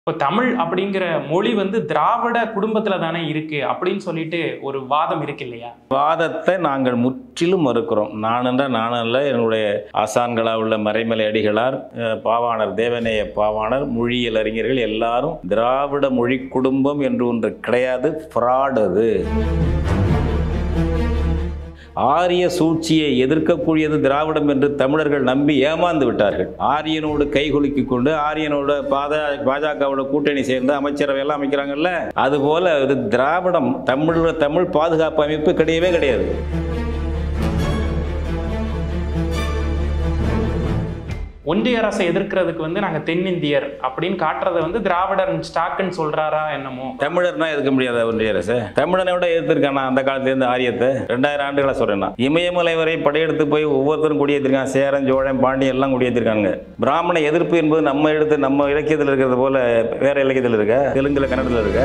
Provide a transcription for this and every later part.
இப்போ தமிழ் அப்படிங்கிற மொழி வந்து திராவிட குடும்பத்துல தானே இருக்கு அப்படின்னு சொல்லிட்டு ஒரு வாதம் இருக்கு இல்லையா வாதத்தை நாங்கள் முற்றிலும் மறுக்கிறோம் நான் என்ற நான் அல்ல என்னுடைய ஆசான்களாக உள்ள மறைமலை அடிகளார் அஹ், பாவாணர் தேவநேய பாவாணர் மொழியியல் அறிஞர்கள் எல்லாரும் திராவிட மொழி குடும்பம் என்று ஒன்று கிடையாது ஃப்ராட் அது ஆரிய சூழ்ச்சியை எதிர்க்கக்கூடியது திராவிடம் என்று தமிழர்கள் நம்பி ஏமாந்து விட்டார்கள் ஆரியனோடு கைகுலுக்கிக் கொண்டு ஆரியனோட பாத பாஜகவோட கூட்டணி சேர்ந்து அமைச்சரவை எல்லாம் அமைக்கிறாங்கல்ல அதுபோல இது திராவிடம் தமிழ் தமிழ் பாதுகாப்பு அமைப்பு கிடையவே கிடையாது ஒன்றிய அரசை எதிர்க்கிறதுக்கு வந்து நாங்க தென்னிந்தியர் அப்படின்னு காட்டுறதை வந்து திராவிடர் ஸ்டாக்குன்னு சொல்றாரா என்னமோ தமிழர்னா எதிர்க்க முடியாத ஒன்றிய அரசு தமிழனை விட எதிர்த்திருக்கானா அந்த காலத்திலேருந்து ஆரியத்தை ரெண்டாயிரம் ஆண்டுகளா சொல்றேன் நான். இமயமலை வரை படையெடுத்து போய் ஒவ்வொருத்தரும் குடியேற்றிருக்கான் சேரன் சோழன் பாண்டியன் எல்லாம் குடியேற்றிருக்காங்க பிராமண எதிர்ப்பு என்பது நம்ம எடுத்து நம்ம இலக்கியத்தில் இருக்கிறது போல வேற இலக்கியத்தில் இருக்க தெலுங்குல கன்னடத்தில் இருக்க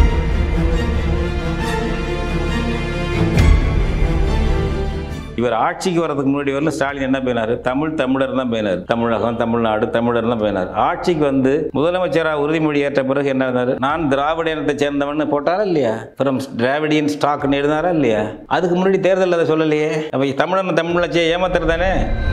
இவர் ஆட்சிக்கு வர்றதுக்கு முன்னாடி வரல ஸ்டாலின் என்ன பேனாரு தமிழ் தமிழர் தான் பேனார் தமிழகம் தமிழ்நாடு தமிழர் தான் பேனார் ஆட்சிக்கு வந்து முதலமைச்சராக உறுதிமொழி ஏற்ற பிறகு என்ன இருந்தாரு நான் திராவிட இனத்தை சேர்ந்தவன் போட்டாரா இல்லையா ஃப்ரம் திராவிடியன் ஸ்டாக்னு எழுதினாரா இல்லையா அதுக்கு முன்னாடி தேர்தலில் அதை சொல்லலையே அப்போ தமிழன் தமிழச்சியை ஏமாத்துறது தானே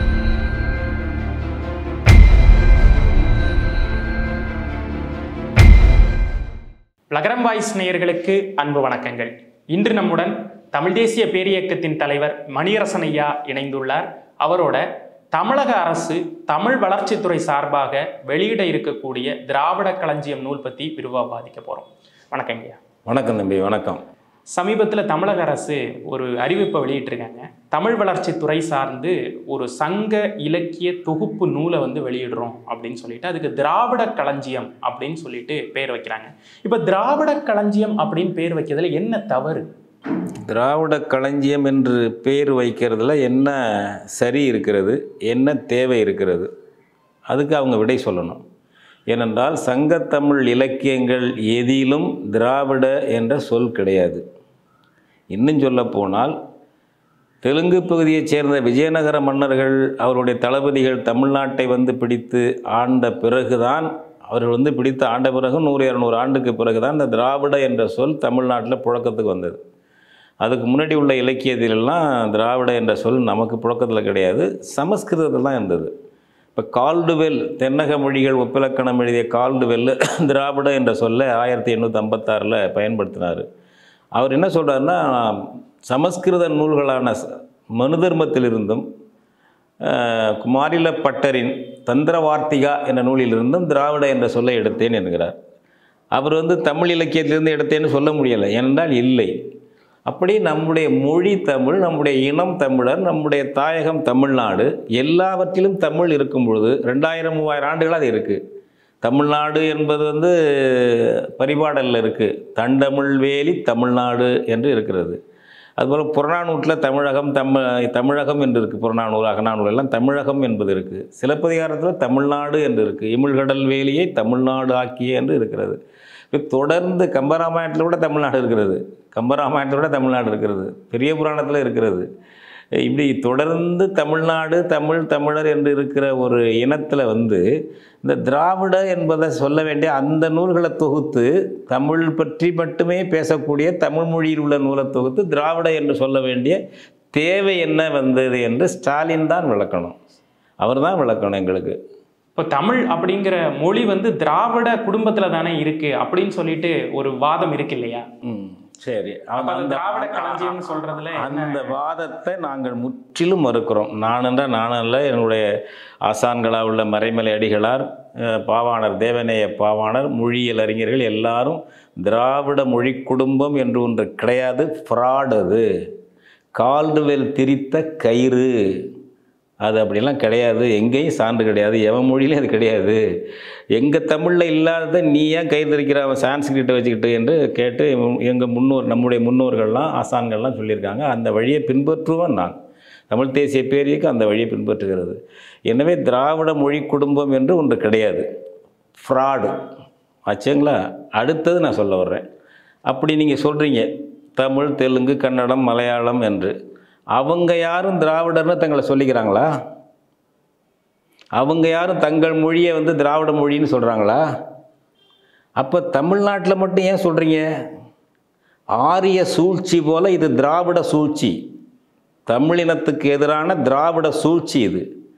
லகரம் வாய்ஸ் நேயர்களுக்கு அன்பு வணக்கங்கள் இன்று நம்முடன் தமிழ் தேசிய பேரியக்கத்தின் தலைவர் மணியரசன் ஐயா இணைந்துள்ளார் அவரோட தமிழக அரசு தமிழ் வளர்ச்சித்துறை சார்பாக வெளியிட இருக்கக்கூடிய திராவிட களஞ்சியம் நூல் பற்றி விரிவாக பாதிக்க போகிறோம் வணக்கம் ஐயா வணக்கம் தம்பி வணக்கம் சமீபத்தில் தமிழக அரசு ஒரு அறிவிப்பை வெளியிட்டிருக்காங்க தமிழ் வளர்ச்சித்துறை சார்ந்து ஒரு சங்க இலக்கிய தொகுப்பு நூலை வந்து வெளியிடுறோம் அப்படின்னு சொல்லிட்டு அதுக்கு திராவிட களஞ்சியம் அப்படின்னு சொல்லிட்டு பேர் வைக்கிறாங்க இப்போ திராவிட களஞ்சியம் அப்படின்னு பேர் வைக்கிறதுல என்ன தவறு திராவிட களஞ்சியம் என்று பேர் வைக்கிறதுல என்ன சரி இருக்கிறது என்ன தேவை இருக்கிறது அதுக்கு அவங்க விடை சொல்லணும் ஏனென்றால் சங்கத்தமிழ் இலக்கியங்கள் எதிலும் திராவிட என்ற சொல் கிடையாது இன்னும் சொல்லப் போனால் தெலுங்கு பகுதியைச் சேர்ந்த விஜயநகர மன்னர்கள் அவருடைய தளபதிகள் தமிழ்நாட்டை வந்து பிடித்து ஆண்ட பிறகுதான் அவர்கள் வந்து பிடித்து ஆண்ட பிறகு நூறு இரநூறு ஆண்டுக்கு பிறகுதான் இந்த திராவிட என்ற சொல் தமிழ்நாட்டில் புழக்கத்துக்கு வந்தது அதுக்கு முன்னாடி உள்ள இலக்கியத்திலெல்லாம் திராவிட என்ற சொல் நமக்கு புழக்கத்தில் கிடையாது சமஸ்கிருதத்தில் தான் இருந்தது இப்போ கால்டுவெல் தென்னக மொழிகள் ஒப்பிலக்கணம் எழுதிய கால்டுவெல் திராவிட என்ற சொல்லை ஆயிரத்தி எண்ணூற்றி ஐம்பத்தாறில் பயன்படுத்தினார் அவர் என்ன சொல்றாருன்னா சமஸ்கிருத நூல்களான ச- மனு தர்மத்திலிருந்தும் அஹ், குமாரில பட்டரின் தந்திரவார்த்திகா என்ற நூலிலிருந்தும் திராவிட என்ற சொல்லை எடுத்தேன் என்கிறார் அவர் வந்து தமிழ் இலக்கியத்திலிருந்து எடுத்தேன்னு சொல்ல முடியலை ஏனென்றால் இல்லை அப்படி நம்முடைய மொழி தமிழ் நம்முடைய இனம் தமிழர் நம்முடைய தாயகம் தமிழ்நாடு எல்லாவற்றிலும் தமிழ் இருக்கும் பொழுது ரெண்டாயிரம் மூவாயிரம் ஆண்டுகளாக அது இருக்குது தமிழ்நாடு என்பது வந்து பரிபாடலில் இருக்குது தண்டமிழ் வேலி தமிழ்நாடு என்று இருக்கிறது அதுபோல் புறநானூற்றில் தமிழகம் தமிழ் தமிழகம் என்று இருக்குது புறநானூறு அகநானூறு எல்லாம் தமிழகம் என்பது இருக்குது சிலப்பதிகாரத்தில் தமிழ்நாடு என்று இருக்குது இமிழ்கடல் வேலியை தமிழ்நாடு ஆக்கிய என்று இருக்கிறது இப்ப தொடர்ந்து கம்பராமாயணத்தில் கூட தமிழ்நாடு இருக்கிறது கம்பராமாயணத்தில் கூட தமிழ்நாடு இருக்கிறது பெரிய புராணத்தில் இருக்கிறது இப்படி தொடர்ந்து தமிழ்நாடு தமிழ் தமிழர் என்று இருக்கிற ஒரு இனத்தில் வந்து இந்த திராவிட என்பதை சொல்ல வேண்டிய அந்த நூல்களை தொகுத்து தமிழ் பற்றி மட்டுமே பேசக்கூடிய தமிழ் மொழியில் உள்ள நூலை தொகுத்து திராவிட என்று சொல்ல வேண்டிய தேவை என்ன வந்தது என்று ஸ்டாலின் தான் விளக்கணும் அவர் தான் விளக்கணும் எங்களுக்கு இப்போ தமிழ் அப்படிங்கிற மொழி வந்து திராவிட குடும்பத்துல தானே இருக்கு அப்படின்னு சொல்லிட்டு ஒரு வாதம் இருக்கு இல்லையா ம் சரி அப்ப அந்த திராவிட களஞ்சியம்னு சொல்றதுல என்ன அந்த வாதத்தை நாங்கள் முற்றிலும் மறுக்கிறோம் நான் என்ற நான் அல்ல என்னுடைய ஆசான்களாக உள்ள மறைமலை அடிகளார் அஹ், பாவாணர் தேவநேய பாவாணர் மொழியியல் அறிஞர்கள் எல்லாரும் திராவிட மொழி குடும்பம் என்று ஒன்று கிடையாது ஃப்ராட் அது கால்டுவெல் திரித்த கயிறு அது அப்படிலாம் கிடையாது எங்கேயும் சான்று கிடையாது எவன் மொழியிலையும் அது கிடையாது எங்கள் தமிழில் இல்லாததை நீ ஏன் கை தரிக்கிற அவன் சான்ஸ்கிரிட்டை வச்சுக்கிட்டு என்று கேட்டு எங்கள் முன்னோர் நம்முடைய முன்னோர்கள்லாம் ஆசான்கள்லாம் சொல்லியிருக்காங்க அந்த வழியை பின்பற்றுவோம் நான் தமிழ் தேசிய பேரியக்கம் அந்த வழியை பின்பற்றுகிறது எனவே திராவிட மொழி குடும்பம் என்று ஒன்று கிடையாது ஃப்ராடு ஆச்சுங்களா அடுத்தது நான் சொல்ல வர்றேன் அப்படி நீங்கள் சொல்கிறீங்க தமிழ் தெலுங்கு கன்னடம் மலையாளம் என்று அவங்க யாரும் திராவிடர்னு தங்களை சொல்லிக்கிறாங்களா அவங்க யாரும் தங்கள் மொழியை வந்து திராவிட மொழின்னு சொல்கிறாங்களா அப்போ தமிழ்நாட்டில் மட்டும் ஏன் சொல்கிறீங்க ஆரிய சூழ்ச்சி போல இது திராவிட சூழ்ச்சி தமிழினத்துக்கு எதிரான திராவிட சூழ்ச்சி இது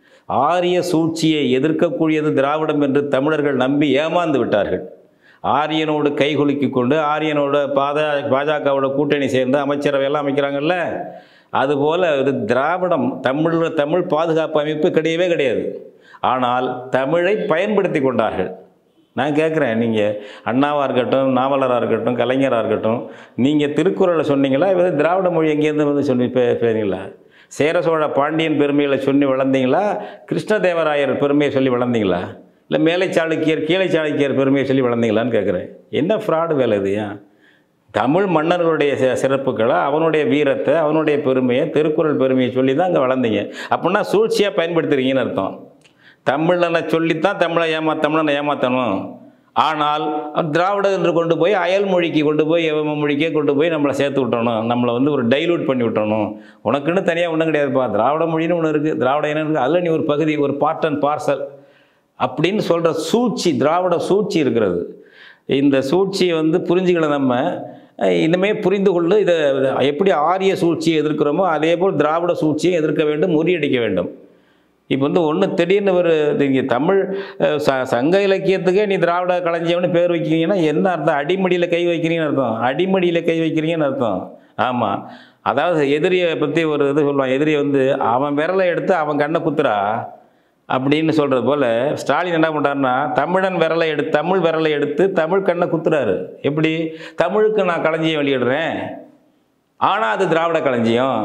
ஆரிய சூழ்ச்சியை எதிர்க்கக்கூடியது திராவிடம் என்று தமிழர்கள் நம்பி ஏமாந்து விட்டார்கள் ஆரியனோடு கைகுலுக்கி கொண்டு ஆரியனோட பாத பாஜகவோட கூட்டணி சேர்ந்து அமைச்சரவை எல்லாம் அமைக்கிறாங்கல்ல அதுபோல் இது திராவிடம் தமிழ் தமிழ் பாதுகாப்பு அமைப்பு கிடையவே கிடையாது ஆனால் தமிழை பயன்படுத்தி கொண்டார்கள் நான் கேட்குறேன் நீங்கள் அண்ணாவாக இருக்கட்டும் நாவலராக இருக்கட்டும் கலைஞராக இருக்கட்டும் நீங்கள் திருக்குறளை சொன்னீங்களா இவர் திராவிட மொழி எங்கேருந்து வந்து சொல்லி பே பேசுறீங்களா சேர சோழ பாண்டியன் பெருமைகளை சொல்லி வளர்ந்தீங்களா கிருஷ்ணதேவராயர் பெருமையை சொல்லி வளர்ந்தீங்களா இல்லை மேலை சாளுக்கியர் கீழே சாளுக்கியர் பெருமையை சொல்லி வளர்ந்தீங்களான்னு கேட்குறேன் என்ன ஃப்ராடு வேலை இது ஏன் தமிழ் மன்னர்களுடைய சி- சிறப்புகளை அவனுடைய வீரத்தை அவனுடைய பெருமையை திருக்குறள் பெருமையை சொல்லி தான் அங்கே வளர்ந்தீங்க அப்படின்னா சூழ்ச்சியாக பயன்படுத்துறீங்கன்னு அர்த்தம் தமிழனை சொல்லித்தான் தமிழை ஏமா தமிழனை ஏமாற்றணும் ஆனால் திராவிட என்று கொண்டு போய் அயல் மொழிக்கு கொண்டு போய் எவ மொழிக்கே கொண்டு போய் நம்மளை சேர்த்து விட்டணும் நம்மளை வந்து ஒரு டைலூட் பண்ணி விட்டணும் உனக்குன்னு தனியாக ஒன்றும் கிடையாதுப்பா திராவிட மொழின்னு ஒன்று இருக்குது திராவிட இனம் இருக்குது அதில் நீ ஒரு பகுதி ஒரு பார்ட் அண்ட் பார்சல் அப்படின்னு சொல்கிற சூழ்ச்சி திராவிட சூழ்ச்சி இருக்கிறது இந்த சூழ்ச்சியை வந்து புரிஞ்சுக்கல நம்ம அஹ் இனிமே புரிந்து கொண்டு இதை எப்படி ஆரிய சூழ்ச்சியை எதிர்க்கிறோமோ அதே போல் திராவிட சூழ்ச்சியை எதிர்க்க வேண்டும் முறியடிக்க வேண்டும் இப்போ வந்து ஒன்று திடீர்னு ஒரு இங்கே தமிழ் அஹ், ச சங்க இலக்கியத்துக்கே நீ திராவிட களஞ்சியம்னு பேர் வைக்கிறீங்கன்னா என்ன அர்த்தம் அடிமடியில் கை வைக்கிறீங்கன்னு அர்த்தம் அடிமடியில் கை வைக்கிறீங்கன்னு அர்த்தம் ஆமாம் அதாவது எதிரியை பற்றி ஒரு இது சொல்லுவான் எதிரியை வந்து அவன் விரலை எடுத்து அவன் கண்ணை குத்துறா அப்படின்னு சொல்கிறது போல் ஸ்டாலின் என்ன பண்ணுறாருன்னா தமிழன் விரலை எடுத்து தமிழ் விரலை எடுத்து தமிழ் கண்ணை குத்துறாரு எப்படி தமிழுக்கு நான் களஞ்சியம் வெளியிடுறேன் ஆனால் அது திராவிட களஞ்சியம்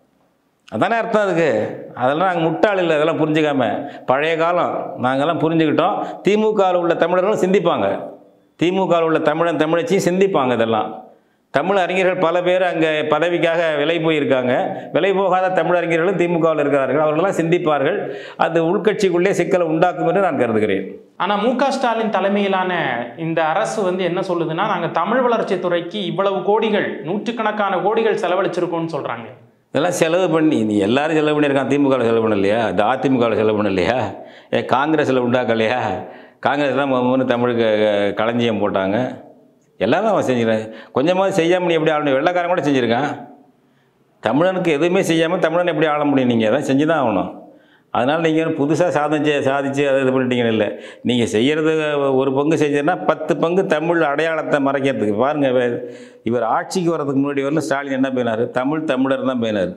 அதானே அர்த்தம் அதுக்கு அதெல்லாம் நாங்கள் முட்டாள் இல்லை அதெல்லாம் புரிஞ்சுக்காம பழைய காலம் நாங்கள்லாம் புரிஞ்சுக்கிட்டோம் திமுகவில் உள்ள தமிழர்களும் சிந்திப்பாங்க திமுகவில் உள்ள தமிழன் தமிழச்சியும் சிந்திப்பாங்க இதெல்லாம் தமிழ் அறிஞர்கள் பல பேர் அங்கே பதவிக்காக விலை போயிருக்காங்க விலை போகாத தமிழ் அறிஞர்களும் திமுகவில் இருக்கிறார்கள் அவர்களெல்லாம் சிந்திப்பார்கள் அது உள்கட்சிக்குள்ளே சிக்கலை உண்டாக்கும் என்று நான் கருதுகிறேன் ஆனா மு க ஸ்டாலின் தலைமையிலான இந்த அரசு வந்து என்ன சொல்லுதுன்னா நாங்க தமிழ் வளர்ச்சித் துறைக்கு இவ்வளவு கோடிகள் நூற்றுக்கணக்கான கோடிகள் செலவழிச்சிருக்கோம்னு சொல்றாங்க இதெல்லாம் செலவு பண்ணி நீ எல்லாரும் செலவு பண்ணியிருக்கான் திமுகவில் செலவு பண்ணலையா இந்த அதிமுகவில் செலவு பண்ணலையா ஏ காங்கிரஸில் உண்டாக்கலையா காங்கிரஸ் தான் மூணு தமிழுக்கு அஹ், களஞ்சியம் போட்டாங்க எல்லாரும் அவன் செஞ்சுக்கிறேன் கொஞ்சமாவது செய்யாமல் நீ எப்படி ஆளணும் வெள்ளைக்காரன் கூட செஞ்சுருக்கான் தமிழனுக்கு எதுவுமே செய்யாமல் தமிழன் எப்படி ஆள முடியும் நீங்கள் அதான் செஞ்சு தான் ஆகணும் அதனால் நீங்கள் புதுசாக சாதிச்சு சாதிச்சு அதை இது பண்ணிட்டீங்கன்னு இல்லை நீங்கள் செய்கிறது ஒரு பங்கு செஞ்சதுன்னா பத்து பங்கு தமிழ் அடையாளத்தை மறைக்கிறதுக்கு பாருங்கள் வே- இவர் ஆட்சிக்கு வர்றதுக்கு முன்னாடி வரலும் ஸ்டாலின் என்ன பேனார் தமிழ் தமிழர் தான் பேனார்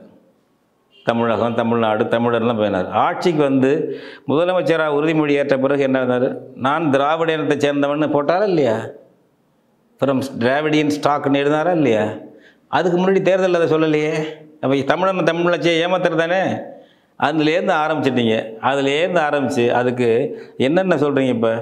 தமிழகம் தமிழ்நாடு தமிழர்லாம் பேனார் ஆட்சிக்கு வந்து முதலமைச்சராக உறுதிமொழி ஏற்ற பிறகு என்ன இருந்தார் நான் திராவிட இனத்தை சேர்ந்தவன்னு போட்டாரா இல்லையா ஃப்ரம் டிராவிடியன் ஸ்டாக்னு எழுதினாரா இல்லையா அதுக்கு முன்னாடி தேர்தலில் அதை சொல்லலையே அப்போ தமிழன் தமிழச்சியை ஏமாத்துறது தானே அதுலேருந்து ஆரம்பிச்சிட்டீங்க அதுலேருந்து ஆரம்பித்து அதுக்கு என்னென்ன சொல்கிறீங்க இப்போ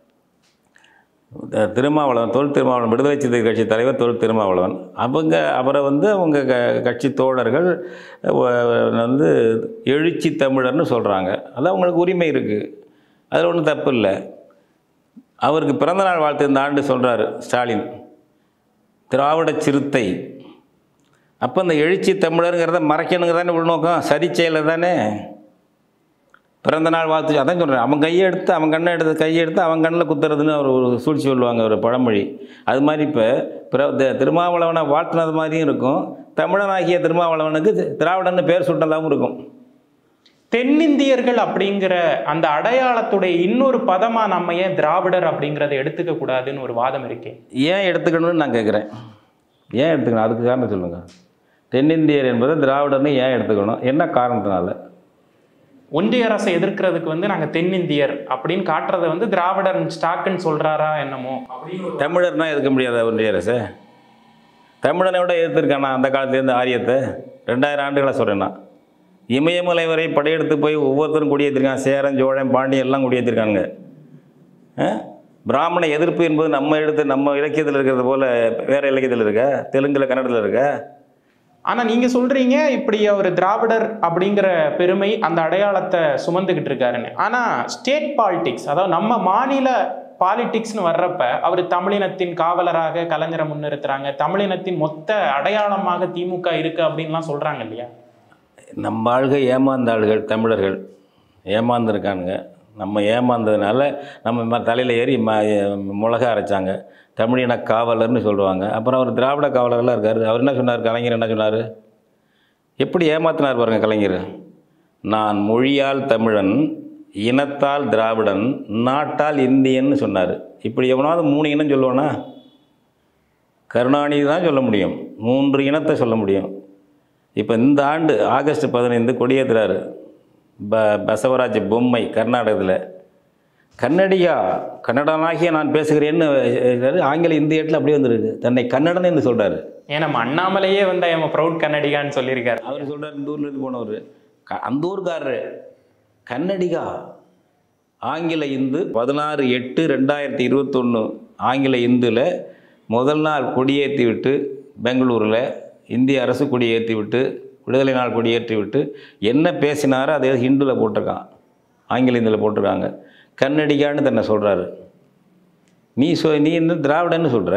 த- திருமாவளவன் தொல் திருமாவளவன் விடுதலை சிறுத்தை கட்சி தலைவர் தொல் திருமாவளவன் அவங்க அவரை வந்து அவங்க க கட்சி தோழர்கள் வ- வந்து எழுச்சி தமிழர்னு சொல்கிறாங்க அது அவங்களுக்கு உரிமை இருக்குது அதில் ஒன்றும் தப்பு இல்லை அவருக்கு பிறந்தநாள் வாழ்த்து இந்த ஆண்டு சொல்கிறாரு ஸ்டாலின் திராவிட சிறுத்தை அப்போ இந்த எழுச்சி தமிழருங்கிறத மறைக்கணுங்கிறதானே உள்நோக்கம் சரி செயலை தானே பிறந்த நாள் வாழ்த்து அதான் சொல்கிறேன் அவன் கையை எடுத்து அவன் கண்ணை எடுத்து கையை எடுத்து அவன் கண்ணில் குத்துறதுன்னு ஒரு ஒரு சூழ்ச்சி சொல்லுவாங்க ஒரு பழமொழி அது மாதிரி இப்போ பிற த- திருமாவளவனை வாழ்த்துனது மாதிரியும் இருக்கும் தமிழனாகிய திருமாவளவனுக்கு தி- திராவிடன்னு பேர் சுட்டதாகவும் இருக்கும் தென்னிந்தியர்கள் அப்படிங்கிற அந்த அடையாளத்துடைய இன்னொரு பதமா நம்ம ஏன் திராவிடர் அப்படிங்கிறத எடுத்துக்க கூடாதுன்னு ஒரு வாதம் இருக்கே ஏன் எடுத்துக்கணும்னு நான் கேட்குறேன் ஏன் எடுத்துக்கணும் அதுக்கு காரணம் சொல்லுங்கள் தென்னிந்தியர் என்பதை திராவிடர்னு ஏன் எடுத்துக்கணும் என்ன காரணத்தினால ஒன்றிய அரசை எதிர்க்கிறதுக்கு வந்து நாங்க தென்னிந்தியர் அப்படின்னு காட்டுறதை வந்து திராவிடர் ஸ்டாக்குன்னு சொல்றாரா என்னமோ அப்படின்னு ஒரு- தமிழர்னா எதுக்க முடியாத ஒன்றிய அரசு தமிழனை விட எதிர்த்திருக்கானா அந்த காலத்துலேருந்து ஆரியத்தை ரெண்டாயிரம் ஆண்டுகளாக சொல்கிறேன் நான் இமயமலை வரை படையெடுத்து போய் ஒவ்வொருத்தரும் குடியேற்றிருக்கான் சேரன் சோழன் பாண்டியன் எல்லாம் குடியேற்றிருக்காங்க ஆ? பிராமண எதிர்ப்பு என்பது நம்ம எடுத்து நம்ம இலக்கியத்தில் இருக்கிறது போல் வேறு இலக்கியத்தில் இருக்க தெலுங்கில் கன்னடத்தில் இருக்க ஆனா நீங்க சொல்றீங்க இப்படி அவர் திராவிடர் அப்படிங்கிற பெருமை அந்த அடையாளத்தை சுமந்துகிட்டு இருக்காருன்னு ஆனா ஸ்டேட் பாலிடிக்ஸ் அதாவது நம்ம மாநில பாலிடிக்ஸ்னு வர்றப்ப அவர் தமிழினத்தின் காவலராக கலைஞரை முன்னிறுத்துறாங்க தமிழினத்தின் மொத்த அடையாளமாக திமுக இருக்கு அப்படின்லாம் சொல்றாங்க இல்லையா நம்ம ஆள்கள் ஏமாந்த ஆள்கள் தமிழர்கள் ஏமாந்துருக்கானுங்க நம்ம ஏமாந்ததுனால நம்ம தலையில் ஏறி ம மிளகா அரைச்சாங்க தமிழின காவலர்னு சொல்லுவாங்க அப்புறம் அவர் திராவிட காவலர்லாம் இருக்கார் அவர் என்ன சொன்னார் கலைஞர் என்ன சொன்னார் எப்படி ஏமாத்தினார் பாருங்க கலைஞர் நான் மொழியால் தமிழன் இனத்தால் திராவிடன் நாட்டால் இந்தியன்னு சொன்னார் இப்படி எவனாவது மூணு இனம் சொல்லுவானா கருணாநிதி தான் சொல்ல முடியும் மூன்று இனத்தை சொல்ல முடியும் இப்போ இந்த ஆண்டு ஆகஸ்ட் பதினைந்து கொடியேற்றுறாரு ப பசவராஜ் பொம்மை கர்நாடகத்தில் கன்னடியா கன்னடனாகிய நான் பேசுகிறேன்னு எழுதுறாரு. ஆங்கில இந்தியத்தில் அப்படியே வந்திருக்கு தன்னை கன்னடன் என்று சொல்கிறாரு ஏன் நம்ம அண்ணாமலையே வந்து எம் ப்ரௌட் கன்னடிகான்னு சொல்லியிருக்காரு அவர் சொல்கிறார் இந்த ஊர்லேருந்து போனவர் க அந்த ஊர்காரரு கன்னடிகா ஆங்கில இந்து பதினாறு எட்டு ரெண்டாயிரத்தி இருபத்தொன்று ஆங்கில இந்துவில் முதல் நாள் கொடியேற்றி விட்டு பெங்களூரில் இந்திய அரசு கொடியேற்றி விட்டு விடுதலை நாள் கொடியேற்றி விட்டு என்ன பேசினாரோ அதை ஹிந்துவில் போட்டிருக்கான் ஆங்கில இந்தியில் போட்டிருக்காங்க கன்னடிகான்னு தன்னை சொல்கிறாரு நீ சொ நீ இந்த திராவிடன்னு சொல்கிற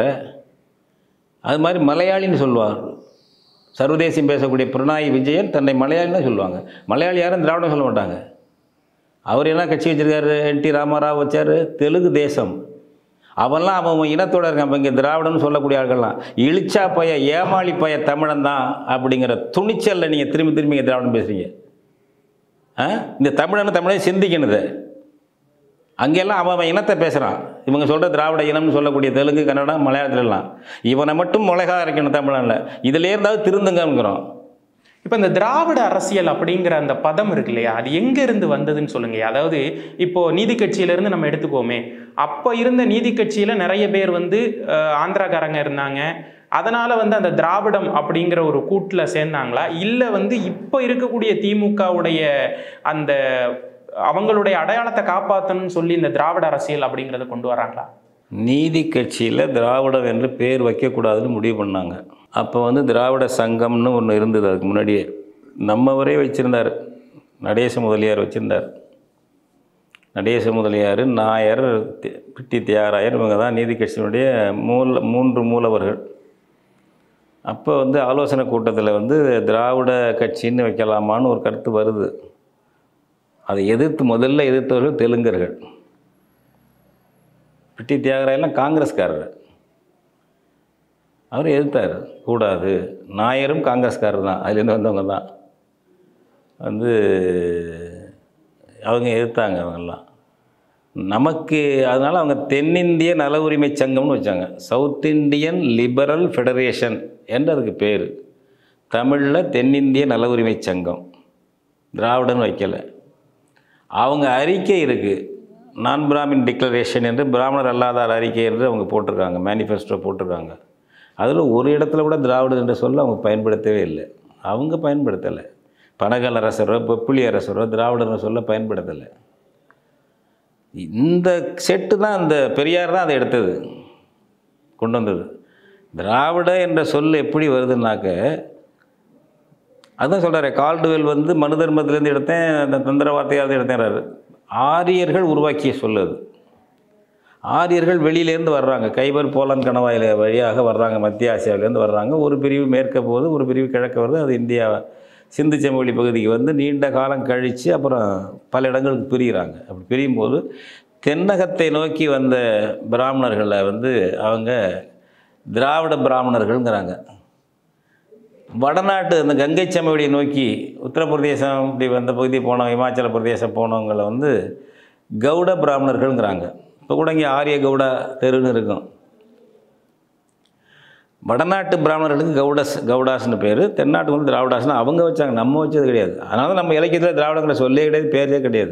அது மாதிரி மலையாளின்னு சொல்லுவார் சர்வதேசம் பேசக்கூடிய பிரணாயி விஜயன் தன்னை மலையாளின்னு சொல்லுவாங்க மலையாளி யாரும் திராவிடம் சொல்ல மாட்டாங்க அவர் என்ன கட்சி வச்சிருக்காரு என் டி ராமாராவ் வச்சார் தெலுங்கு தேசம் அவன்லாம் அவன் அவன் இனத்தோட இருக்கான் இப்போ இங்கே திராவிடன்னு சொல்லக்கூடிய ஆட்கள்லாம் இழிச்சா பைய ஏமாளி பைய தமிழன் தான் அப்படிங்கிற துணிச்சலில் நீங்கள் திரும்பி திரும்பி இங்கே திராவிடம் பேசுகிறீங்க ஆ இந்த தமிழன் தமிழை சிந்திக்கணுது அங்கெல்லாம் அவன் அவன் இனத்தை பேசுகிறான் இவங்க சொல்கிற திராவிட இனம்னு சொல்லக்கூடிய தெலுங்கு கன்னடம் மலையாளத்துலலாம் இவனை மட்டும் மிளகா இருக்கணும் தமிழனில் இதில் இருந்தாவது திருந்துங்கிறோம் இப்போ இந்த திராவிட அரசியல் அப்படிங்கிற அந்த பதம் இருக்கு இல்லையா அது எங்க இருந்து வந்ததுன்னு சொல்லுங்க அதாவது இப்போ நீதி கட்சியில இருந்து நம்ம எடுத்துக்கோமே அப்ப இருந்த நீதி கட்சியில நிறைய பேர் வந்து அஹ், ஆந்திராக்காரங்க இருந்தாங்க அதனால வந்து அந்த திராவிடம் அப்படிங்கிற ஒரு கூட்டுல சேர்ந்தாங்களா இல்ல வந்து இப்போ இருக்கக்கூடிய திமுகவுடைய அந்த அவங்களுடைய அடையாளத்தை காப்பாற்றணும்னு சொல்லி இந்த திராவிட அரசியல் அப்படிங்கிறத கொண்டு வராங்களா நீதி கட்சியில் திராவிடம் என்று பேர் வைக்கக்கூடாதுன்னு முடிவு பண்ணாங்க அப்போ வந்து திராவிட சங்கம்னு ஒன்று இருந்தது அதுக்கு முன்னாடியே நம்மவரே வச்சுருந்தார் நடேச முதலியார் வச்சுருந்தார் நடேச முதலியார் நாயர் தி- பிட்டி தியாகராயர் இவங்க தான் நீதி கட்சியினுடைய மூல மூன்று மூலவர்கள் அப்போ வந்து ஆலோசனை கூட்டத்தில் வந்து திராவிட கட்சின்னு வைக்கலாமான்னு ஒரு கருத்து வருது அதை எதிர்த்து முதல்ல எதிர்த்தவர்கள் தெலுங்கர்கள் பிட்டி தியாகராயெல்லாம் காங்கிரஸ்காரர் அவர் எதிர்த்தார் கூடாது நாயரும் காங்கிரஸ்காரர் தான் அதுலேருந்து வந்தவங்க தான் வந்து அவங்க எதிர்த்தாங்க அவங்கெல்லாம் நமக்கு அதனால் அவங்க தென்னிந்திய நல உரிமை சங்கம்னு வச்சாங்க சவுத் இந்தியன் லிபரல் ஃபெடரேஷன் என்று அதுக்கு பேர் தமிழில் தென்னிந்திய நல உரிமை சங்கம் திராவிடன் வைக்கலை அவங்க அறிக்கை இருக்குது நான் பிராமின் டிக்ளரேஷன் என்று பிராமணர் அல்லாதார் அறிக்கை என்று அவங்க போட்டிருக்காங்க மேனிஃபெஸ்டோ போட்டிருக்காங்க அதில் ஒரு இடத்துல கூட திராவிடர் என்ற சொல்ல அவங்க பயன்படுத்தவே இல்லை அவங்க பயன்படுத்தலை பனகல் அரசரோ பொப்புளி அரசரோ திராவிடர் சொல்ல பயன்படுத்தலை இந்த செட்டு தான் அந்த பெரியார் தான் அதை எடுத்தது கொண்டு வந்தது திராவிட என்ற சொல் எப்படி வருதுன்னாக்க அதான் சொல்கிறாரு கால்டுவெல் வந்து மனு தர்மத்திலேருந்து எடுத்தேன் அந்த தந்திர வார்த்தையாவது எடுத்தேன்றாரு ஆரியர்கள் உருவாக்கிய சொல் அது ஆரியர்கள் வெளியிலேருந்து வர்றாங்க கைபர் போலன் கணவாயில் வழியாக வர்றாங்க மத்திய ஆசியாவிலேருந்து வர்றாங்க ஒரு பிரிவு மேற்க போகுது ஒரு பிரிவு கிழக்க வருது அது இந்தியா சிந்து செம்மொழி பகுதிக்கு வந்து நீண்ட காலம் கழித்து அப்புறம் பல இடங்களுக்கு பிரிகிறாங்க அப்படி பிரியும் போது தென்னகத்தை நோக்கி வந்த பிராமணர்களை வந்து அவங்க திராவிட பிராமணர்கள்ங்கிறாங்க வடநாட்டு அந்த கங்கை சமவெளியை நோக்கி உத்தரப்பிரதேசம் இப்படி வந்த பகுதி போனோம் இமாச்சல பிரதேசம் போனவங்களை வந்து கவுட பிராமணர்கள்ங்கிறாங்க இப்போ கூட இங்கே ஆரிய கவுடா தெருன்னு இருக்கும் வடநாட்டு பிராமணர்களுக்கு கவுடஸ் கவுடாஸ்னு பேர் தென்னாட்டுக்கு வந்து திராவிடாஸ்னு அவங்க வச்சாங்க நம்ம வச்சது கிடையாது அதனால நம்ம இலக்கியத்தில் திராவிடங்கிற சொல்லே கிடையாது பேரே கிடையாது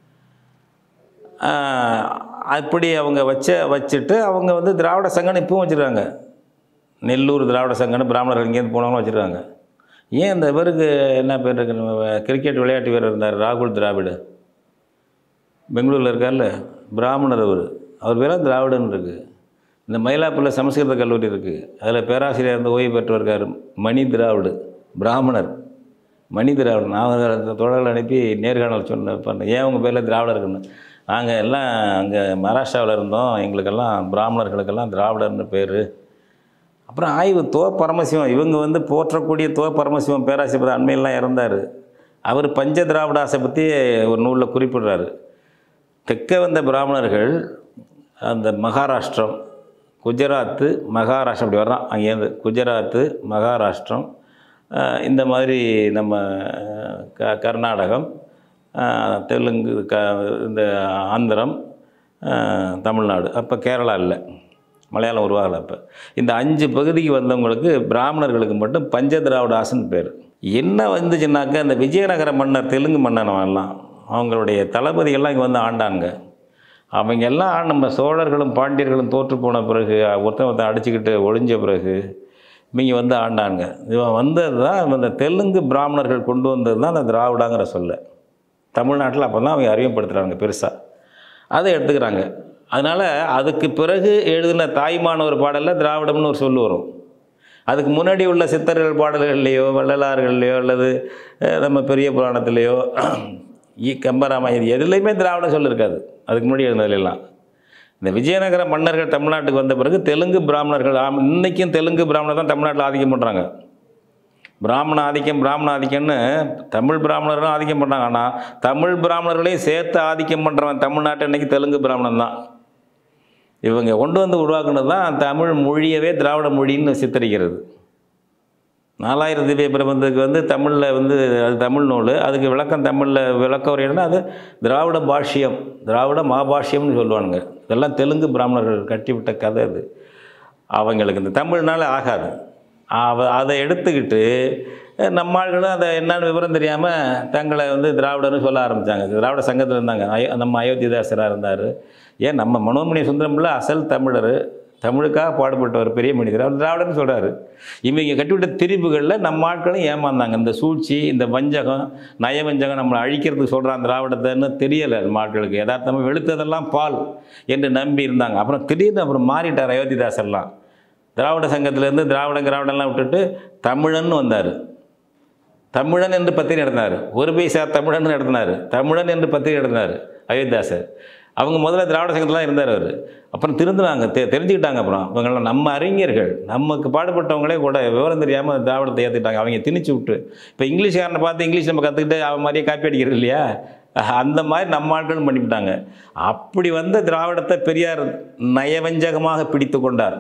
ஆஹ், அப்படி அவங்க வச்ச வச்சுட்டு அவங்க வந்து திராவிட சங்கம்னு இப்பவும் வச்சுருக்காங்க நெல்லூர் திராவிட சங்கம்னு பிராமணர்கள் இங்கேருந்து போனவங்களும் வச்சுருக்காங்க ஏன் இந்த இவருக்கு என்ன பேர் இருக்கு நம்ம கிரிக்கெட் விளையாட்டு வீரர் இருந்தார் ராகுல் திராவிடு பெங்களூரில் இருக்கார்ல பிராமணர் அவர் அவர் பேராக திராவிடன்னு இருக்குது இந்த மயிலாப்பூரில் சமஸ்கிருத கல்லூரி இருக்குது அதில் பேராசிரியர் இருந்து ஓய்வு பெற்று இருக்கார் மணி திராவிடு பிராமணர் மணி திராவிடன் நான் அவர் அந்த தொடர்கள் அனுப்பி நேர்காணல் சொன்ன பண்ணேன் ஏன் உங்கள் பேரில் திராவிடர் இருக்குன்னு நாங்கள் எல்லாம் அங்கே மகாராஷ்டிராவில் இருந்தோம் எங்களுக்கெல்லாம் பிராமணர்களுக்கெல்லாம் திராவிடர்னு பேர் அப்புறம் ஆய்வு தோ பரமசிவம் இவங்க வந்து போற்றக்கூடிய தோ பரமசிவம் பேராசிரியர் அண்மையிலாம் இறந்தார் அவர் பஞ்ச திராவிடாசை பற்றி ஒரு நூலில் குறிப்பிடுறாரு தெற்கே வந்த பிராமணர்கள் அந்த மகாராஷ்டிரம் குஜராத்து மகாராஷ்டிரம் அப்படி வர்றான் அங்கேருந்து குஜராத்து மகாராஷ்டிரம் அஹ், இந்த மாதிரி நம்ம க கர்நாடகம் அஹ், தெலுங்கு க இந்த ஆந்திரம் அஹ், தமிழ்நாடு அப்போ கேரளா இல்லை மலையாளம் உருவாகலை அப்போ இந்த அஞ்சு பகுதிக்கு வந்தவங்களுக்கு பிராமணர்களுக்கு மட்டும் பஞ்ச திராவிடாசன் பேர் என்ன வந்துச்சுன்னாக்க அந்த விஜயநகர மன்னர் தெலுங்கு மன்னன் எல்லாம் அவங்களுடைய தளபதிகள்லாம் இங்கே வந்து ஆண்டாங்க அவங்க எல்லாம் நம்ம சோழர்களும் பாண்டியர்களும் தோற்று போன பிறகு ஒருத்தன் ஒருத்தன் அடிச்சுக்கிட்டு ஒழிஞ்ச பிறகு இவங்க வந்து ஆண்டாங்க இவன் வந்தது தான் இந்த தெலுங்கு பிராமணர்கள் கொண்டு வந்தது தான் அந்த திராவிடாங்கிற சொல்ல தமிழ்நாட்டில் அப்போ தான் அவங்க அறிமுகப்படுத்துகிறாங்க பெருசாக அதை எடுத்துக்கிறாங்க அதனால் அதுக்கு பிறகு எழுதின தாய்மானவர் பாடலில் திராவிடம்னு ஒரு சொல் வரும் அதுக்கு முன்னாடி உள்ள சித்தர்கள் பாடல்கள்லையோ வள்ளலார்கள்லையோ அல்லது அஹ், நம்ம பெரிய புராணத்துலேயோ ஈ கம்பராமாயணம் எதுலேயுமே திராவிடம் சொல் இருக்காது அதுக்கு முன்னாடி எழுந்ததுலாம் இந்த விஜயநகர மன்னர்கள் தமிழ்நாட்டுக்கு வந்த பிறகு தெலுங்கு பிராமணர்கள் ஆம், இன்னைக்கும் தெலுங்கு பிராமணர் தான் தமிழ்நாட்டில் ஆதிக்கம் பண்ணுறாங்க பிராமண ஆதிக்கம் பிராமண ஆதிக்கம்னு தமிழ் பிராமணர்களும் ஆதிக்கம் பண்ணுறாங்க ஆனால் தமிழ் பிராமணர்களையும் சேர்த்து ஆதிக்கம் பண்ணுறவன் தமிழ்நாட்டை இன்னைக்கு தெலுங்கு பிராமணன் தான் இவங்க கொண்டு வந்து உருவாக்குனது தான் தமிழ் மொழியவே திராவிட மொழின்னு சித்தரிக்கிறது நாலாயிரம் திவ்ய பிரபந்தத்துக்கு வந்து தமிழில் வந்து அது தமிழ் நூல் அதுக்கு விளக்கம் தமிழில் விளக்கம் உரையிடனா அது திராவிட பாஷ்யம் திராவிட மாபாஷ்யம்னு சொல்லுவானுங்க இதெல்லாம் தெலுங்கு பிராமணர்கள் கட்டிவிட்ட கதை அது அவங்களுக்கு இந்த தமிழ்னால ஆகாது அவ அதை எடுத்துக்கிட்டு அஹ், நம்ம ஆள்களும் அதை என்னன்னு விவரம் தெரியாமல் தங்களை வந்து திராவிடர்னு சொல்ல ஆரம்பித்தாங்க திராவிட சங்கத்தில் இருந்தாங்க அயோ நம்ம அயோத்திதாசராக இருந்தார் ஏன் நம்ம மனோன்மணி சுந்தரம்ல அசல் தமிழர் தமிழுக்காக பாடுபட்டவர் பெரிய மனிதர் அவர் திராவிடன்னு சொல்கிறாரு இவங்க கட்டிவிட்ட திரிப்புகளில் நம்ம ஆட்களும் ஏமாந்தாங்க இந்த சூழ்ச்சி இந்த வஞ்சகம் நயவஞ்சகம் நம்மளை அழிக்கிறதுக்கு சொல்கிறான் திராவிடத்தைன்னு தெரியலை நம்ம ஆட்களுக்கு யதார்த்தமாக வெளுத்ததெல்லாம் பால் என்று நம்பி இருந்தாங்க அப்புறம் திடீர்னு அப்புறம் மாறிட்டார் அயோத்திதாசர்லாம் திராவிட சங்கத்திலேருந்து திராவிடம் திராவிடம்லாம் விட்டுட்டு தமிழன்னு வந்தார் தமிழன் என்று பத்திரிகை நடத்தினார் ஒரு பைசா தமிழன் நடத்தினார் தமிழன் என்று பத்திரிகை நடத்தினார் அயோத்திதாசர் அவங்க முதல்ல திராவிட சங்கத்தில் இருந்தார் அவர் அப்புறம் திருந்துனாங்க தெ தெரிஞ்சுக்கிட்டாங்க அப்புறம் இவங்கெல்லாம் நம்ம அறிஞர்கள் நமக்கு பாடுபட்டவங்களே கூட விவரம் தெரியாமல் திராவிடத்தை ஏற்றுக்கிட்டாங்க அவங்க திணிச்சு விட்டு இப்போ இங்கிலீஷ்காரனை பார்த்து இங்கிலீஷ் நம்ம கற்றுக்கிட்டு அவன் மாதிரியே காப்பி அடிக்கிறது இல்லையா அந்த மாதிரி நம்ம ஆட்களும் பண்ணிவிட்டாங்க அப்படி வந்த திராவிடத்தை பெரியார் நயவஞ்சகமாக பிடித்து கொண்டார்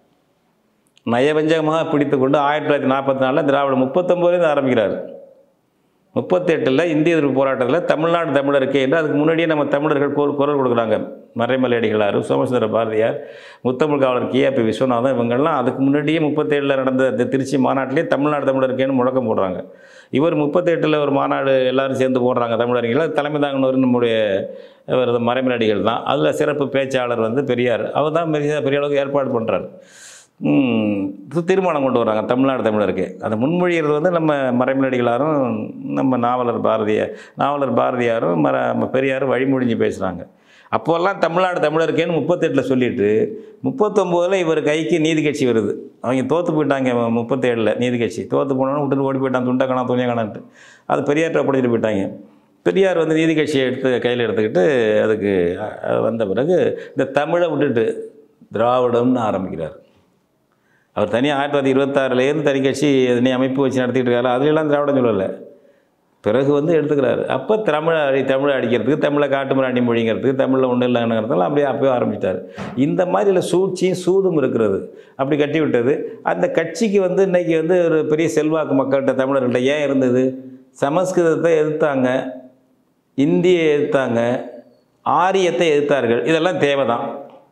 நயவஞ்சகமாக பிடித்து கொண்டு ஆயிரத்தி தொள்ளாயிரத்தி நாற்பத்தி நாலில் திராவிடம் முப்பத்தொம்போதுலேருந்து ஆரம்பிக்கிறார் முப்பத்தெட்டில் இந்திய எதிர்ப்பு போராட்டத்தில் தமிழ்நாடு தமிழருக்கு என்று அதுக்கு முன்னாடியே நம்ம தமிழர்கள் குரல் குரல் கொடுக்குறாங்க மறைமலை அடிகளார் சோமசுந்தர பாரதியார் முத்தமிழ் காவலர் கியாபி விஸ்வநாதன் இவங்கெல்லாம் அதுக்கு முன்னாடியே முப்பத்தேழில் நடந்த இந்த திருச்சி மாநாட்டிலே தமிழ்நாடு தமிழருக்கேன்னு முழக்கம் போடுறாங்க இவர் முப்பத்தெட்டில் ஒரு மாநாடு எல்லாரும் சேர்ந்து போடுறாங்க தமிழறிஞர்கள் அது தலைமை தாங்கினவர் நம்முடைய இவர் மறைமலை அடிகள் தான் அதில் சிறப்பு பேச்சாளர் வந்து பெரியார் அவர் தான் பெரிய பெரிய அளவுக்கு ஏற்பாடு பண்ணுறாரு ம், இது தீர்மானம் கொண்டு வராங்க தமிழ்நாடு தமிழருக்கு அதை முன்மொழிகிறது வந்து நம்ம மறைமலடிகளாரும் நம்ம நாவலர் பாரதியார் நாவலர் பாரதியாரும் மர பெரியாரும் வழிமொழிஞ்சு பேசுகிறாங்க அப்போல்லாம் தமிழ்நாடு தமிழருக்கேன்னு முப்பத்தெட்டில் சொல்லிட்டு முப்பத்தொம்போதில் இவர் கைக்கு நீதி கட்சி வருது அவங்க தோற்று போயிட்டாங்க முப்பத்தேழில் நீதி கட்சி தோற்று போனோன்னு விட்டுட்டு ஓடி போயிட்டான் துண்டக்கணா துணியக்கணான்ட்டு அது பெரியார்ட்ட ஒப்படைச்சிட்டு போயிட்டாங்க பெரியார் வந்து நீதி கட்சியை எடுத்து கையில் எடுத்துக்கிட்டு அதுக்கு அஹ், வந்த பிறகு இந்த தமிழை விட்டுட்டு திராவிடம்னு ஆரம்பிக்கிறார் அவர் தனியாக ஆயிரத்தி தொள்ளாயிரத்தி இருபத்தாறுலேருந்து தனி கட்சி தனி அமைப்பு வச்சு நடத்திட்டு இருக்காரு அதுலலாம் திராவிடம் சொல்லலை பிறகு வந்து எடுத்துக்கிறாரு அப்போ தமிழை அடி தமிழை அடிக்கிறதுக்கு தமிழை காட்டுமிராண்டி மொழிங்கிறதுக்கு தமிழில் ஒன்றும் இல்லைங்கிறதெல்லாம் அப்படியே அப்பயே ஆரம்பித்தார் இந்த மாதிரில சூழ்ச்சியும் சூதும் இருக்கிறது அப்படி கட்டி விட்டது அந்த கட்சிக்கு வந்து இன்னைக்கு வந்து ஒரு பெரிய செல்வாக்கு மக்கள்கிட்ட தமிழர்கள்ட்ட ஏன் இருந்தது சமஸ்கிருதத்தை எதிர்த்தாங்க இந்தியை எதிர்த்தாங்க ஆரியத்தை எதிர்த்தார்கள் இதெல்லாம் தேவை தான்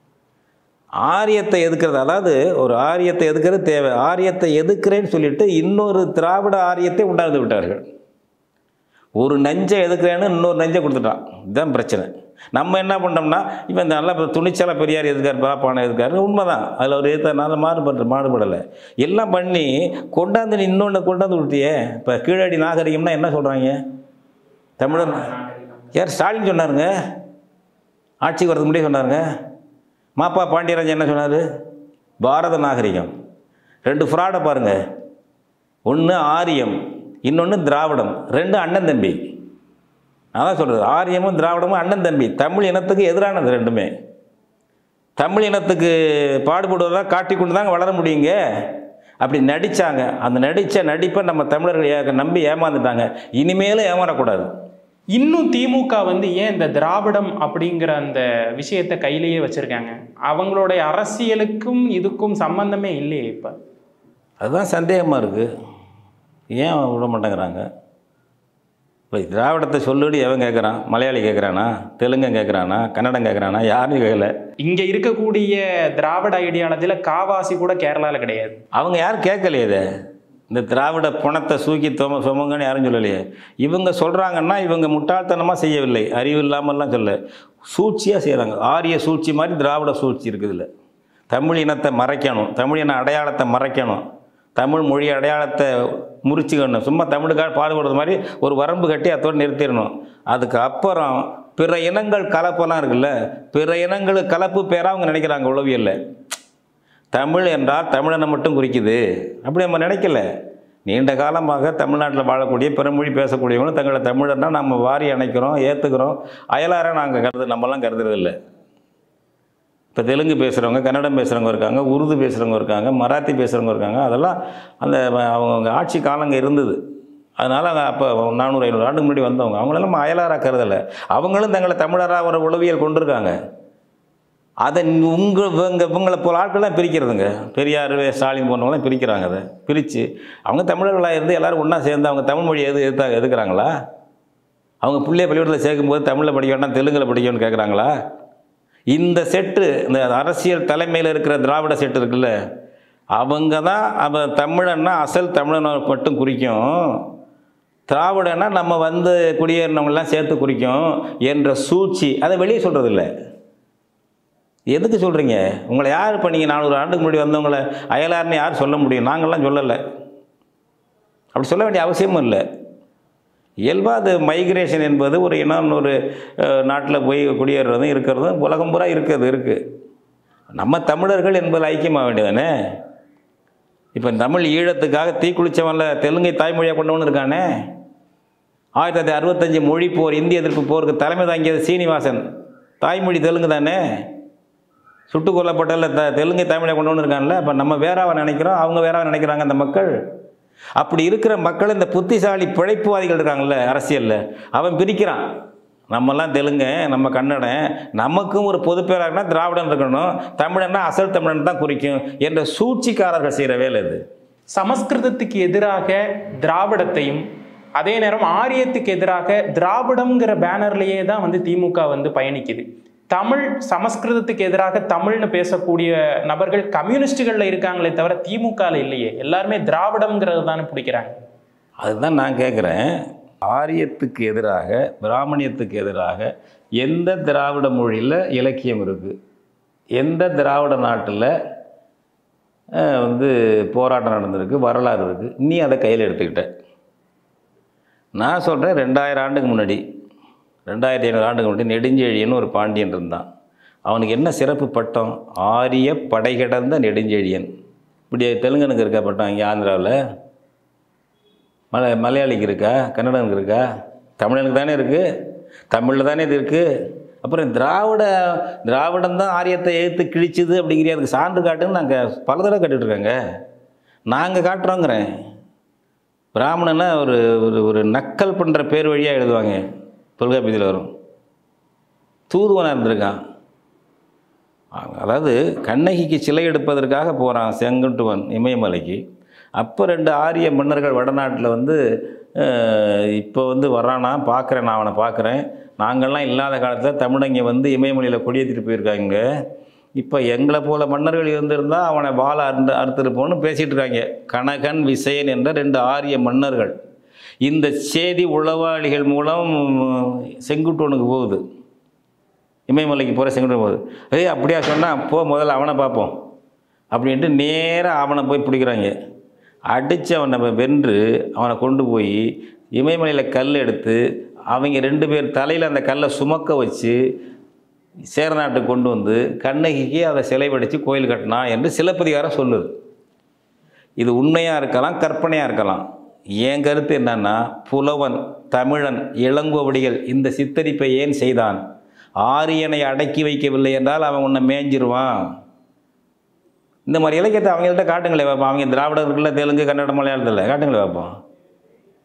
ஆரியத்தை எதுக்கிறது அதாவது ஒரு ஆரியத்தை எதுக்கிறது தேவை ஆரியத்தை எதுக்குறேன்னு சொல்லிட்டு இன்னொரு திராவிட ஆரியத்தை உண்டாந்து விட்டார்கள் ஒரு நஞ்சை எதுக்குறேன்னு இன்னொரு நஞ்சை கொடுத்துட்டான் இதுதான் பிரச்சனை நம்ம என்ன பண்ணோம்னா இப்போ இந்த நல்ல துணிச்சலாக பெரியார் எதுக்கார் பாப்பான எதுக்காரு உண்மைதான் அதில் ஒரு எதிர்த்தனால மாறுபடுற மாறுபடலை எல்லாம் பண்ணி கொண்டாந்து நீ இன்னொன்று கொண்டாந்து விட்டியே இப்போ கீழடி நாகரிகம்னா என்ன சொல்கிறாங்க தமிழன் யார் ஸ்டாலின் சொன்னாருங்க ஆட்சிக்கு வரதுக்கு முன்னாடியே சொன்னாருங்க மாப்பா பாண்டியராஜன் என்ன சொன்னார் பாரத நாகரிகம் ரெண்டு ஃப்ராடை பாருங்கள் ஒன்று ஆரியம் இன்னொன்று திராவிடம் ரெண்டு அண்ணன் தம்பி அதான் சொல்கிறது ஆரியமும் திராவிடமும் அண்ணன் தம்பி தமிழ் இனத்துக்கு எதிரானது ரெண்டுமே தமிழ் இனத்துக்கு பாடுபடுவதாக காட்டி கொண்டு தாங்க வளர முடியுங்க அப்படி நடித்தாங்க அந்த நடித்த நடிப்பை நம்ம தமிழர்கள் ஏ- நம்பி ஏமாந்துட்டாங்க இனிமேலும் ஏமாறக்கூடாது இன்னும் திமுக வந்து ஏன் இந்த திராவிடம் அப்படிங்கிற அந்த விஷயத்தை கையிலேயே வச்சிருக்காங்க அவங்களுடைய அரசியலுக்கும் இதுக்கும் சம்பந்தமே இல்லையே இப்ப அதுதான் சந்தேகமாக இருக்குது ஏன் விட மாட்டேங்கிறாங்க இப்போ திராவிடத்தை சொல்லுடி எவன் கேட்குறான் மலையாளி கேட்குறானா தெலுங்கன் கேட்குறானா கன்னடம் கேட்குறானா யாரும் கேட்கல இங்க இருக்கக்கூடிய திராவிட ஐடியாலஜில காவாசி கூட கேரளால கிடையாது அவங்க யாரும் கேட்கலையே இதை இந்த திராவிட பணத்தை சூக்கி தொம சுமங்கன்னு யாரும் சொல்லலையே இவங்க சொல்கிறாங்கன்னா இவங்க முட்டாள்தனமாக செய்யவில்லை அறிவு இல்லாமல்லாம் சொல்ல சூழ்ச்சியாக செய்கிறாங்க ஆரிய சூழ்ச்சி மாதிரி திராவிட சூழ்ச்சி இருக்குதுல்ல தமிழ் இனத்தை மறைக்கணும் தமிழ் இன அடையாளத்தை மறைக்கணும் தமிழ் மொழி அடையாளத்தை முறிச்சுக்கணும் சும்மா தமிழுக்காக பாடுபடுறது மாதிரி ஒரு வரம்பு கட்டி அதோடு நிறுத்திடணும் அதுக்கு அப்புறம் பிற இனங்கள் கலப்பெல்லாம் இருக்குல்ல பிற இனங்களுக்கு கலப்பு பேராக அவங்க நினைக்கிறாங்க உளவியலில் தமிழ் என்றால் தமிழனை மட்டும் குறிக்குது அப்படி நம்ம நினைக்கல நீண்ட காலமாக தமிழ்நாட்டில் வாழக்கூடிய பிறமொழி பேசக்கூடியவங்களும் தங்களை தமிழர்னா நம்ம வாரி அணைக்கிறோம் ஏற்றுக்கிறோம் அயலாரை நாங்கள் கருது நம்மலாம் கருதுறதில்ல இப்போ தெலுங்கு பேசுகிறவங்க கன்னடம் பேசுகிறவங்க இருக்காங்க உருது பேசுகிறவங்க இருக்காங்க மராத்தி பேசுகிறவங்க இருக்காங்க அதெல்லாம் அந்த அவங்க ஆட்சி காலங்க இருந்தது அதனால் அப்போ நானூறு ஐநூறு ஆண்டுக்கு முன்னாடி வந்தவங்க அவங்களெல்லாம் நம்ம அயலாராக கருதலை அவங்களும் தங்களை தமிழராக ஒரு உளவியல் கொண்டிருக்காங்க அதை உங்கள் இவங்க இவங்களை போல ஆட்கள்லாம் பிரிக்கிறதுங்க பெரியார் ஸ்டாலின் போன்றவங்களாம் பிரிக்கிறாங்க அதை பிரித்து அவங்க தமிழர்களாக இருந்து எல்லோரும் ஒன்றா சேர்ந்து அவங்க தமிழ் மொழி எது எதுத்தா எதுக்குறாங்களா அவங்க பிள்ளைய பள்ளிக்கூடத்தில் சேர்க்கும்போது தமிழில் படிக்க வேண்டாம் தெலுங்கில் படிக்கணும்னு கேட்குறாங்களா இந்த செட்டு இந்த அரசியல் தலைமையில் இருக்கிற திராவிட செட்டு இருக்குல்ல அவங்க தான் அவன் தமிழன்னா அசல் தமிழனை மட்டும் குறிக்கும் திராவிடன்னா நம்ம வந்து குடியேறினவங்களாம் சேர்த்து குறிக்கும் என்ற சூழ்ச்சி அதை வெளியே சொல்கிறது இல்லை எதுக்கு சொல்கிறீங்க உங்களை யார் இப்போ நீங்கள் நானூறு ஆண்டுக்கு முன்னாடி வந்தவங்கள அயலார்னு யார் சொல்ல முடியும் நாங்கள்லாம் சொல்லலை அப்படி சொல்ல வேண்டிய அவசியமும் இல்லை இயல்பாக அது மைக்ரேஷன் என்பது ஒரு இனம் ஒரு நாட்டில் போய் குடியேறதும் இருக்கிறதும் உலகம் பூரா இருக்கிறது இருக்குது நம்ம தமிழர்கள் என்பது ஐக்கியமாக வேண்டியதானே இப்போ தமிழ் ஈழத்துக்காக தீக்குளிச்சவன்ல தெலுங்கை தாய்மொழியாக கொண்டவனு இருக்கானே ஆயிரத்தி தொள்ளாயிரத்தி அறுபத்தஞ்சு மொழி போர் இந்திய எதிர்ப்பு போருக்கு தலைமை தாங்கியது சீனிவாசன் தாய்மொழி தெலுங்கு தானே சுட்டு கொல்லப்பட்டதில் த தெலுங்கை தமிழை கொண்டு வந்து இருக்கான்ல அப்போ நம்ம வேறாவை நினைக்கிறோம் அவங்க வேறாவை நினைக்கிறாங்க அந்த மக்கள் அப்படி இருக்கிற மக்கள் இந்த புத்திசாலி பிழைப்புவாதிகள் இருக்காங்கல்ல அரசியலில் அவன் பிரிக்கிறான் நம்மெல்லாம் தெலுங்கு நம்ம கன்னடன் நமக்கும் ஒரு பொது பேராகனா திராவிடன் இருக்கணும் தமிழன்னா அசல் தமிழன் தான் குறிக்கும் என்ற சூழ்ச்சிக்காரர்கள் செய்கிற வேலை இது சமஸ்கிருதத்துக்கு எதிராக திராவிடத்தையும் அதே நேரம் ஆரியத்துக்கு எதிராக திராவிடம்ங்கிற பேனர்லேயே தான் வந்து திமுக வந்து பயணிக்குது தமிழ் சமஸ்கிருதத்துக்கு எதிராக தமிழ்னு பேசக்கூடிய நபர்கள் கம்யூனிஸ்டுகளில் இருக்காங்களே தவிர திமுகவில் இல்லையே எல்லாருமே திராவிடம்ங்கிறது தானே பிடிக்கிறாங்க அதுதான் நான் கேட்குறேன் ஆரியத்துக்கு எதிராக பிராமணியத்துக்கு எதிராக எந்த திராவிட மொழியில் இலக்கியம் இருக்குது எந்த திராவிட நாட்டில் அஹ், வந்து போராட்டம் நடந்திருக்கு வரலாறு இருக்குது நீ அதை கையில் எடுத்துக்கிட்ட நான் சொல்கிறேன் ரெண்டாயிரம் ஆண்டுக்கு முன்னாடி ரெண்டாயிரத்தி ஐநூறு ஆண்டுக்கு முன்னாடி நெடுஞ்செழியன் ஒரு பாண்டியன் இருந்தான் அவனுக்கு என்ன சிறப்பு பட்டம் ஆரிய படைகிடந்த நெடுஞ்செழியன் இப்படி தெலுங்கனுக்கு இருக்கா பட்டம் இங்கே ஆந்திராவில் மல மலையாளிக்கு இருக்கா கன்னடனுக்கு இருக்கா தமிழனுக்கு தானே இருக்குது தமிழில் தானே இது இருக்குது அப்புறம் திராவிட திராவிடம் தான் ஆரியத்தை எழுத்து கிழிச்சுது அப்படிங்கிற அதுக்கு சான்று காட்டுன்னு நாங்கள் பல தடவை கேட்டுட்ருக்கேங்க நாங்கள் காட்டுறோங்கிறேன் பிராமணனா ஒரு ஒரு ஒரு நக்கல் பண்ணுற பேர் வழியாக எழுதுவாங்க தொல்காப்பியத்தில் வரும் தூதுவனாக இருந்திருக்கான் அதாவது கண்ணகிக்கு சிலை எடுப்பதற்காக போகிறான் செங்குட்டுவன் இமயமலைக்கு அப்போ ரெண்டு ஆரிய மன்னர்கள் வடநாட்டில் வந்து அஹ், இப்போ வந்து வர்றானா பார்க்குறேன் நான் அவனை பார்க்குறேன் நாங்கள்லாம் இல்லாத காலத்தில் தமிழங்க வந்து இமயமலையில் கொடியேற்றிட்டு போயிருக்காங்க இப்போ எங்களை போல மன்னர்கள் இருந்திருந்தால் அவனை வாழ அறுந்து அறுத்திருப்போன்னு பேசிகிட்டு இருக்காங்க கனகன் விசயன் என்ற ரெண்டு ஆரிய மன்னர்கள் இந்த செய்தி உளவாளிகள் மூலம் செங்குட்டுவனுக்கு போகுது இமயமலைக்கு போகிற செங்குட்டு போகுது ஏய் அப்படியா சொன்னால் போ முதல்ல அவனை பார்ப்போம் அப்படின்ட்டு நேராக அவனை போய் பிடிக்கிறாங்க அடித்து அவனை வென்று அவனை கொண்டு போய் இமயமலையில் கல் எடுத்து அவங்க ரெண்டு பேர் தலையில் அந்த கல்லை சுமக்க வச்சு சேரநாட்டுக்கு கொண்டு வந்து கண்ணகிக்கு அதை சிலை வடித்து கோயில் கட்டினான் என்று சிலப்பதிகாரம் சொல்லுது இது உண்மையாக இருக்கலாம் கற்பனையாக இருக்கலாம் என் கருத்து என்னன்னா புலவன் தமிழன் இளங்கோவடிகள் இந்த சித்தரிப்பை ஏன் செய்தான் ஆரியனை அடக்கி வைக்கவில்லை என்றால் அவன் உன்னை மேய்ஞ்சிருவான் இந்த மாதிரி இலக்கியத்தை அவங்கள்ட்ட காட்டுங்களே பார்ப்போம் அவங்க திராவிடர்கள தெலுங்கு கன்னட மலையாளத்தில் காட்டுங்களே பார்ப்போம்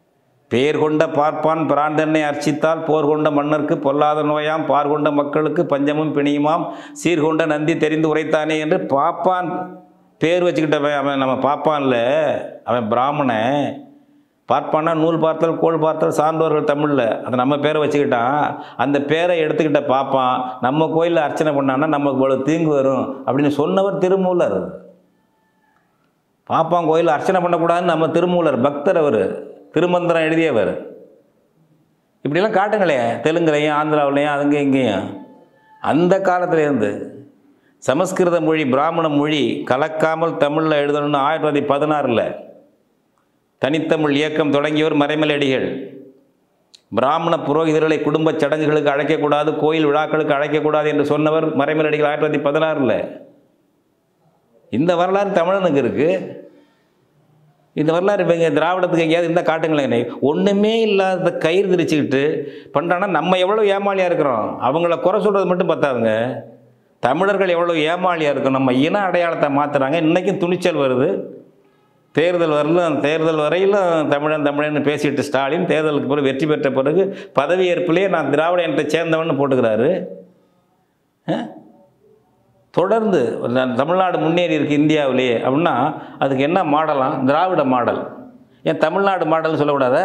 பேர் கொண்ட பார்ப்பான் பிராண்டனை அர்ச்சித்தால் போர் கொண்ட மன்னர்க்கு பொல்லாத நோயாம் பார் கொண்ட மக்களுக்கு பஞ்சமும் பிணியுமாம் சீர்கொண்ட நந்தி தெரிந்து உரைத்தானே என்று பாப்பான் பேர் வச்சுக்கிட்டவன் அவன் நம்ம பாப்பான்ல அவன் பிராமணன் பார்ப்பானா நூல் பார்த்தல் கோள் பார்த்தல் சான்றோர்கள் தமிழில் அதை நம்ம பேரை வச்சுக்கிட்டான் அந்த பேரை எடுத்துக்கிட்ட பார்ப்பான் நம்ம கோயிலில் அர்ச்சனை பண்ணான்னா நமக்கு இவ்வளோ தீங்கு வரும் அப்படின்னு சொன்னவர் திருமூலர் பாப்பான் கோயில் அர்ச்சனை பண்ணக்கூடாதுன்னு நம்ம திருமூலர் பக்தர் அவர் திருமந்திரம் எழுதியவர் இப்படிலாம் காட்டுங்களேன் தெலுங்குலையும் ஆந்திராவிலையும் அதுங்க இங்கேயும் அந்த காலத்துலேருந்து சமஸ்கிருத மொழி பிராமண மொழி கலக்காமல் தமிழில் எழுதணும்னு ஆயிரத்தி தொள்ளாயிரத்தி பதினாறில் தனித்தமிழ் இயக்கம் தொடங்கியவர் மறைமலடிகள் பிராமண புரோகிதர்களை குடும்பச் சடங்குகளுக்கு அழைக்கக்கூடாது கோயில் விழாக்களுக்கு அழைக்கக்கூடாது என்று சொன்னவர் மறைமலடிகள் ஆயிரத்தி தொள்ளாயிரத்தி பதினாறில் இந்த வரலாறு தமிழனுக்கு இருக்குது இந்த வரலாறு இப்போ இங்கே திராவிடத்துக்கு எங்கேயாவது இருந்தால் காட்டுங்களேன் ஒன்றுமே இல்லாத கயிறு திரிச்சுக்கிட்டு பண்ணுறான்னா நம்ம எவ்வளோ ஏமாளியாக இருக்கிறோம் அவங்கள குறை சொல்கிறது மட்டும் பத்தாதுங்க தமிழர்கள் எவ்வளோ ஏமாளியாக இருக்கும் நம்ம இன அடையாளத்தை மாற்றுறாங்க இன்றைக்கும் துணிச்சல் வருது தேர்தல் வரலும் தேர்தல் வரையிலும் தமிழன் தமிழன் பேசிட்டு ஸ்டாலின் தேர்தலுக்கு பிறகு வெற்றி பெற்ற பிறகு பதவியேற்பிலேயே நான் திராவிட இனத்தை சேர்ந்தவன்னு போட்டுக்கிறாரு அஹ்? தொடர்ந்து நான் தமிழ்நாடு முன்னேறி இருக்கு இந்தியாவிலேயே அப்படின்னா அதுக்கு என்ன மாடலாம் திராவிட மாடல் ஏன் தமிழ்நாடு மாடல்னு சொல்லக்கூடாதா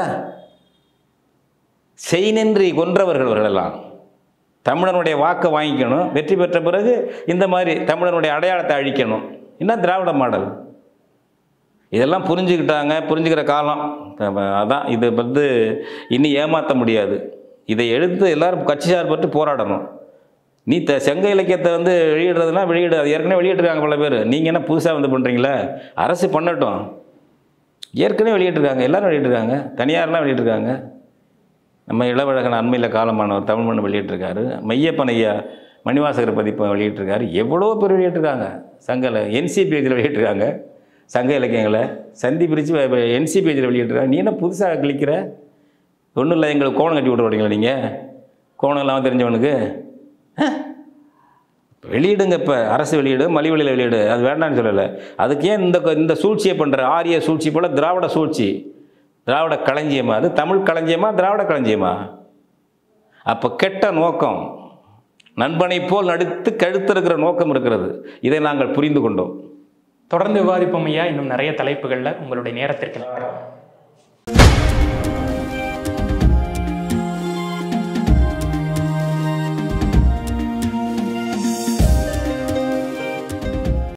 செய்நின்றி கொன்றவர்கள் அவர்களெல்லாம் தமிழனுடைய வாக்கை வாங்கிக்கணும் வெற்றி பெற்ற பிறகு இந்த மாதிரி தமிழனுடைய அடையாளத்தை அழிக்கணும் என்ன திராவிட மாடல் இதெல்லாம் புரிஞ்சுக்கிட்டாங்க புரிஞ்சுக்கிற காலம் அப்ப அதான் இது வந்து இனி ஏமாற்ற முடியாது இதை எடுத்து எல்லாரும் கட்சி சார்பட்டு போராடணும் நீ த செங்க இலக்கியத்தை வந்து வெளியிடுறதுனா வெளியிடு அது ஏற்கனவே வெளியிட்டிருக்காங்க பல பேர் நீங்கள் என்ன புதுசாக வந்து பண்ணுறீங்களா அரசு பண்ணட்டும் ஏற்கனவே வெளியிட்டிருக்காங்க எல்லாரும் வெளியிட்டிருக்காங்க தனியார்லாம் வெளியிட்டிருக்காங்க நம்ம இளவழகன் அண்மையில் காலமானவர் தமிழ் மண் வெளியிட்டிருக்காரு மையப்பன் ஐயா மணிவாசகர் பதிப்பை வெளியிட்டிருக்காரு எவ்வளோ பேர் வெளியிட்டிருக்காங்க சங்கல என்சிபிஹெச்சில் வெளியிட்டிருக்காங்க சங்க இலக்கியங்களை சந்தி பிரித்து என்சிபிஹெச்சில் வெளியிட்டிருக்காங்க நீ என்ன புதுசாக கிளிக்கிற ஒன்றும் இல்லை எங்களுக்கு கோணம் கட்டி விட்டு வரீங்களா நீங்கள் கோணம் இல்லாமல் தெரிஞ்சவனுக்கு அஹ்? வெளியிடுங்க இப்போ அரசு வெளியிடு மலிவெளியில் வெளியிடு அது வேண்டாம்னு சொல்லலை அதுக்கு ஏன் இந்த இந்த சூழ்ச்சியை பண்ணுற ஆரிய சூழ்ச்சி போல் திராவிட சூழ்ச்சி திராவிட களஞ்சியமா அது தமிழ் களஞ்சியமா திராவிட களஞ்சியமா அப்போ கெட்ட நோக்கம் நண்பனை போல் நடித்து கழுத்திருக்கிற நோக்கம் இருக்கிறது இதை நாங்கள் புரிந்து கொண்டோம் தொடர்ந்து விவாதிப்போம் ஐயா இன்னும் நிறைய தலைப்புகளில் உங்களுடைய நேரத்திற்கு நன்றி